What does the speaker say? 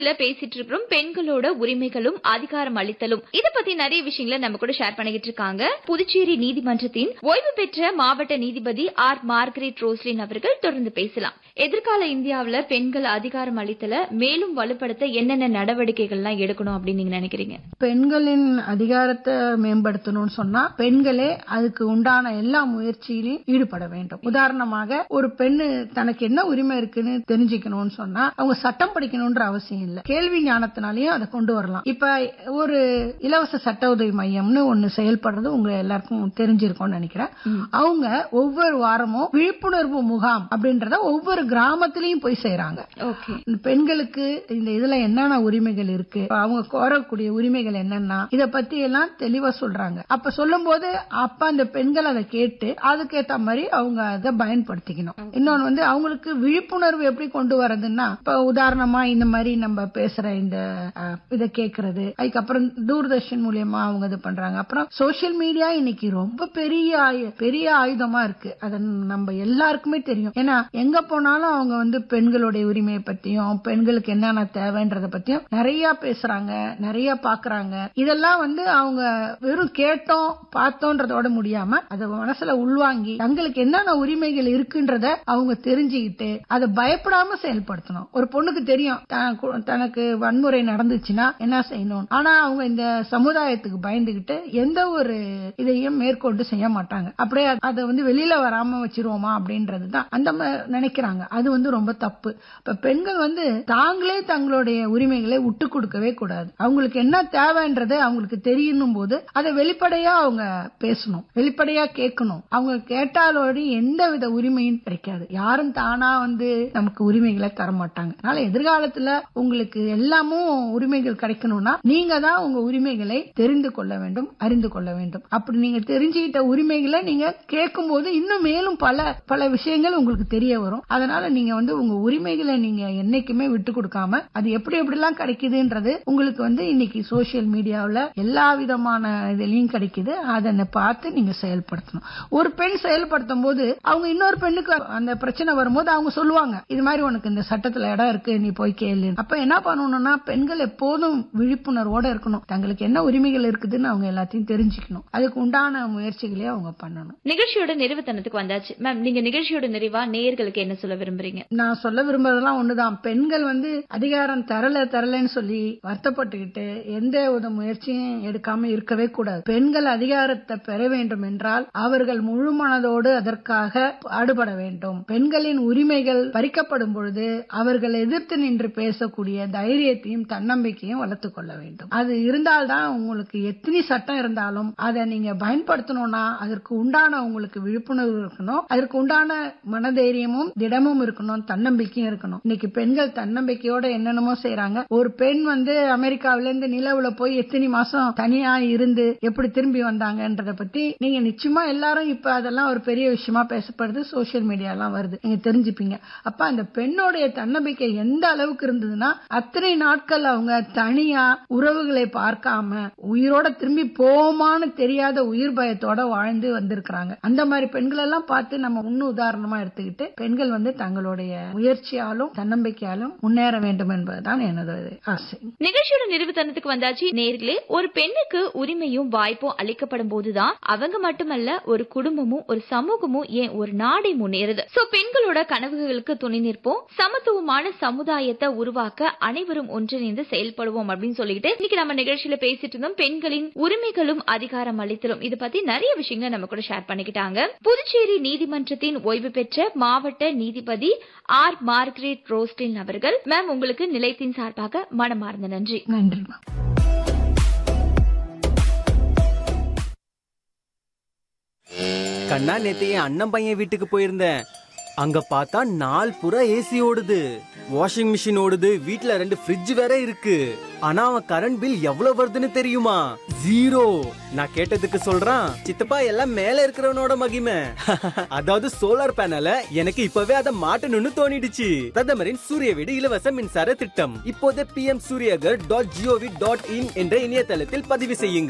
இதுல பேசிட்டு இருக்கிறோம் பெண்களோட உரிமைகளும் அதிகாரம் அளித்தலும் இத பத்தி நிறைய விஷயங்களை நம்ம கூட ஷேர் பண்ணிக்கிட்டு இருக்காங்க புதுச்சேரி நீதிமன்றத்தின் ஓய்வு பெற்ற மாவட்ட நீதிபதி ஆர் மார்கரெட் ரோஸ்லின் அவர்கள் தொடர்ந்து பேசலாம் எதிர்கால இந்தியாவுல பெண்கள் அதிகாரம் அளித்தல மேலும் வலுப்படுத்த என்னென்ன நடவடிக்கைகள்லாம் எடுக்கணும் அப்படின்னு நீங்க நினைக்கிறீங்க பெண்களின் அதிகாரத்தை மேம்படுத்தணும்னு சொன்னா பெண்களே அதுக்கு உண்டான எல்லா முயற்சியிலும் ஈடுபட வேண்டும் உதாரணமாக ஒரு பெண்ணு தனக்கு என்ன உரிமை இருக்குன்னு தெரிஞ்சுக்கணும்னு சொன்னா அவங்க சட்டம் படிக்கணும்ன்ற அவசியம் இல்ல கேள்வி ஞானத்தினாலையும் அதை கொண்டு வரலாம் இப்ப ஒரு இலவச சட்ட உதவி மையம்னு ஒண்ணு செயல்படுறது உங்க எல்லாருக்கும் தெரிஞ்சிருக்கும்னு நினைக்கிறேன் அவங்க ஒவ்வொரு வாரமும் விழிப்புணர்வு முகாம் அப்படின்றத ஒவ்வொரு கிராமத்திலயும் போய் செய்யறாங்க ஓகே இந்த பெண்களுக்கு இந்த இதுல என்னென்ன உரிமைகள் இருக்கு இப்ப அவங்க கோரக்கூடிய உரிமைகள் என்னன்னா இத பத்தி எல்லாம் தெளிவா சொல்றாங்க அப்ப சொல்லும் போது அப்ப அந்த பெண்கள் அதை கேட்டு அதுக்கேத்த மாதிரி அவங்க அதை பயன்படுத்திக்கணும் இன்னொன்னு வந்து அவங்களுக்கு விழிப்புணர்வு எப்படி கொண்டு வரதுன்னா இப்ப உதாரணமா இந்த மாதிரி நம்ம பேசுற இந்த அஹ், இத கேக்குறது அதுக்கப்புறம் தூர்தர்ஷன் மூலியமா அவங்க இது பண்றாங்க அப்புறம் சோசியல் மீடியா இன்னைக்கு ரொம்ப பெரிய ஆயு- பெரிய ஆயுதமா இருக்கு அது நம்ம எல்லாருக்குமே தெரியும் ஏன்னா எங்க போனாலும் அவங்க வந்து பெண்களுடைய உரிமையை பத்தியும் பெண்களுக்கு என்னென்ன தேவைன்றத பத்தியும் நிறைய பேசுறாங்க நிறைய பாக்குறாங்க இதெல்லாம் வந்து அவங்க வெறும் கேட்டோம் பார்த்தோன்றதோட முடியாம அதை மனசுல உள்வாங்கி தங்களுக்கு என்னென்ன உரிமைகள் இருக்குன்றத அவங்க தெரிஞ்சுக்கிட்டு அதை பயப்படாம செயல்படுத்தணும் ஒரு பொண்ணுக்கு தெரியும் தான் கு- தனக்கு வன்முறை நடந்துச்சுன்னா என்ன செய்யணும் ஆனா அவங்க இந்த சமுதாயத்துக்கு பயந்துகிட்டு எந்த ஒரு இதையும் மேற்கொண்டு செய்ய மாட்டாங்க அப்படியே அதை வந்து வெளியில வராம வச்சிருவோமா அப்படின்றது தான் அந்த ம- நினைக்கிறாங்க அது வந்து ரொம்ப தப்பு இப்ப பெண்கள் வந்து தாங்களே தங்களுடைய உரிமைகளை விட்டு கொடுக்கவே கூடாது அவங்களுக்கு என்ன தேவைன்றது அவங்களுக்கு தெரியணும் போது அதை வெளிப்படையா அவங்க பேசணும் வெளிப்படையா கேட்கணும் அவங்க கேட்டாலோடு எந்த வித உரிமையும் கிடைக்காது யாரும் தானா வந்து நமக்கு உரிமைகளை தர மாட்டாங்க அதனால எதிர்காலத்துல உங்களுக்கு எல்லாமும் உரிமைகள் கிடைக்கணும்னா நீங்க தான் உங்க உரிமைகளை தெரிந்து கொள்ள வேண்டும் அறிந்து கொள்ள வேண்டும் அப்படி நீங்க தெரிஞ்சுக்கிட்ட உரிமைகளை நீங்க கேட்கும் போது இன்னும் மேலும் பல பல விஷயங்கள் உங்களுக்கு தெரிய வரும் அதனால நீங்க வந்து உங்க உரிமைகளை நீங்க என்னைக்குமே விட்டு கொடுக்காம அது எப்படி எப்படிலாம் கிடைக்குதுன்றது உங்களுக்கு வந்து இன்னைக்கு சோசியல் மீடியாவுல எல்லா விதமான இதுலயும் கிடைக்குது அதை பார்த்து நீங்க செயல்படுத்தணும் ஒரு பெண் செயல்படுத்தும் போது அவங்க இன்னொரு பெண்ணுக்கு அந்த பிரச்சனை வரும்போது அவங்க சொல்லுவாங்க இது மாதிரி உனக்கு இந்த சட்டத்துல இடம் இருக்கு நீ போய் கேளு அப்ப என்ன பண்ணணும்னா பெண்கள் எப்போதும் விழிப்புணர்வோட இருக்கணும் தங்களுக்கு என்ன உரிமைகள் இருக்குதுன்னு அவங்க எல்லாத்தையும் தெரிஞ்சுக்கணும் அதுக்கு உண்டான முயற்சிகளே அவங்க பண்ணணும் நிகழ்ச்சியோட நிறைவுத்தனத்துக்கு வந்தாச்சு மேம் நீங்க நிகழ்ச்சியோட நிறைவா நேயர்களுக்கு என்ன சொல்ல விரும்புறீங்க நான் சொல்ல விரும்புறதெல்லாம் ஒண்ணுதான் பெண்கள் வந்து அதிகாரம் தரல தரலன்னு சொல்லி வருத்தப்பட்டுக்கிட்டு எந்த வித முயற்சியும் எடுக்காம இருக்கவே கூடாது பெண்கள் அதிகாரத்தை பெற வேண்டும் என்றால் அவர்கள் முழு மனதோடு அதற்காக பாடுபட வேண்டும் பெண்களின் உரிமைகள் பறிக்கப்படும் பொழுது அவர்கள் எதிர்த்து நின்று பேசக்கூடிய தைரியத்தையும் தன்னம்பிக்கையும் வளர்த்துக் கொள்ள வேண்டும் அது இருந்தால்தான் உங்களுக்கு எத்தனை சட்டம் இருந்தாலும் அதை நீங்க பயன்படுத்தணும்னா அதற்கு உண்டான உங்களுக்கு விழிப்புணர்வு இருக்கணும் அதற்கு உண்டான மனதைரியமும் திடமும் இருக்கணும் தன்னம்பிக்கையும் இருக்கணும் இன்னைக்கு பெண்கள் தன்னம்பிக்கையோட என்னென்னமோ செய்யறாங்க ஒரு பெண் வந்து அமெரிக்காவில இருந்து நிலவுல போய் எத்தனை மாசம் தனியா இருந்து எப்படி திரும்பி வந்தாங்கன்றத பத்தி நீங்க நிச்சயமா எல்லாரும் இப்ப அதெல்லாம் ஒரு பெரிய விஷயமா பேசப்படுது சோசியல் மீடியா எல்லாம் வருது நீங்க தெரிஞ்சுப்பீங்க அப்ப அந்த பெண்ணோடைய தன்னம்பிக்கை எந்த அளவுக்கு இருந்ததுன்னா அத்தனை நாட்கள் அவங்க தனியா உறவுகளை பார்க்காம உயிரோட திரும்பி போமான்னு தெரியாத உயிர் பயத்தோட வாழ்ந்து வந்திருக்கிறாங்க அந்த மாதிரி பெண்கள் எல்லாம் பார்த்து நம்ம முன்னு உதாரணமா எடுத்துக்கிட்டு பெண்கள் வந்து தங்களுடைய முயற்சியாலும் தன்னம்பிக்கையாலும் முன்னேற வேண்டும் என்பதுதான் எனது ஆசை நிகழ்ச்சியோட நிறைவுத்தனத்துக்கு வந்தாச்சு நேர்களே ஒரு பெண்ணுக்கு உரிமையும் வாய்ப்பும் அளிக்கப்படும் போதுதான் அவங்க மட்டுமல்ல ஒரு குடும்பமும் ஒரு சமூகமும் ஏன் ஒரு நாடே முன்னேறுது சோ பெண்களோட கனவுகளுக்கு துணை நிற்போம் சமத்துவமான சமுதாயத்தை உருவாக்க அனைவரும் ஒன்றிணைந்து செயல்படுவோம் அப்படின்னு சொல்லிட்டு இன்னைக்கு நம்ம நிகழ்ச்சியில பேசிட்டு இருந்தோம் பெண்களின் உரிமைகளும் அதிகாரம் அளித்தலும் இது பத்தி நிறைய விஷயங்களை நம்ம கூட ஷேர் பண்ணிக்கிட்டாங்க புதுச்சேரி நீதிமன்றத்தின் ஓய்வு பெற்ற மாவட்ட நீதிபதி ஆர் மார்கரெட் ரோஸ்டின் அவர்கள் மேம் உங்களுக்கு நிலையத்தின் சார்பாக மனமார்ந்த நன்றி நன்றிமா கண்ணா நேத்து என் அண்ணன் பையன் வீட்டுக்கு போயிருந்தேன் அங்க பார்த்தா நாள் புறா ஏசி ஓடுது வாஷிங் மிஷின் ஓடுது வீட்ல ரெண்டு ஃப்ரிட்ஜ் வேற இருக்கு ஆனா அவன் கரண்ட் பில் எவ்வளவு வருதுன்னு தெரியுமா ஜீரோ நான் கேட்டதுக்கு சொல்றான் சித்தப்பா எல்லாம் மேல இருக்கிறவனோட மகிமை அதாவது சோலார் பேனல எனக்கு இப்பவே அதை மாட்டணும்னு தோணிடுச்சு பிரதமரின் சூரிய வீடு இலவச மின்சார திட்டம் இப்போதே P M Suryaghar dot gov dot in என்ற இணையதளத்தில் பதிவு செய்யுங்க